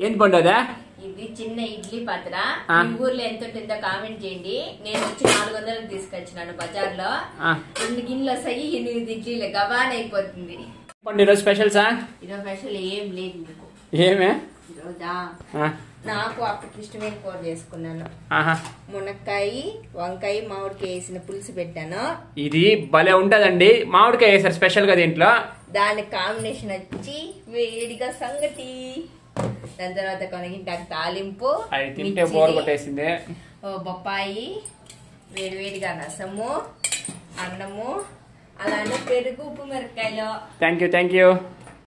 ఏంది పండు అదా ఇది చిన్న ఇడ్లీ పాత్ర ఆ. మీ ఊర్లో ఎంత ఉంటుందో కామెంట్ చేయండి నేను వచ్చి నాలుగు వందలకు తీసుకొచ్చినాను బజార్ లో ఆ. రెండు గిన్నెలు వస్తాయి ఎనిమిది ఇడ్లీలు గబాన్ అయిపోతుంది పండు ఈరోజు స్పెషల్సా ఈరోజు స్పెషల్ ఏం లేదు మీకు ఏమే ఈరోజా ఆ, నాకు అప్పటికి ఇష్టమైన కూర చేసుకున్నాను ఆహా మునక్కాయ వంకాయ మామిడికాయ వేసిన పులుసు పెట్టాను ఇది భలే ఉంటదండి మామిడికాయ వేసారు స్పెషల్ గా దీంట్లో దాని కాంబినేషన్ వచ్చి వేడిగా సంగటి దాని తర్వాత కొనగింటాకు తాలింపు అది తింటే మిర్చిది, బోర్ కొట్టేసింది ఓ బొప్పాయి వేడివేడిగా రసము అన్నము అలానే పెరుగు ఉప్పు మిరపకాయలు థ్యాంక్ యూ థ్యాంక్ యూ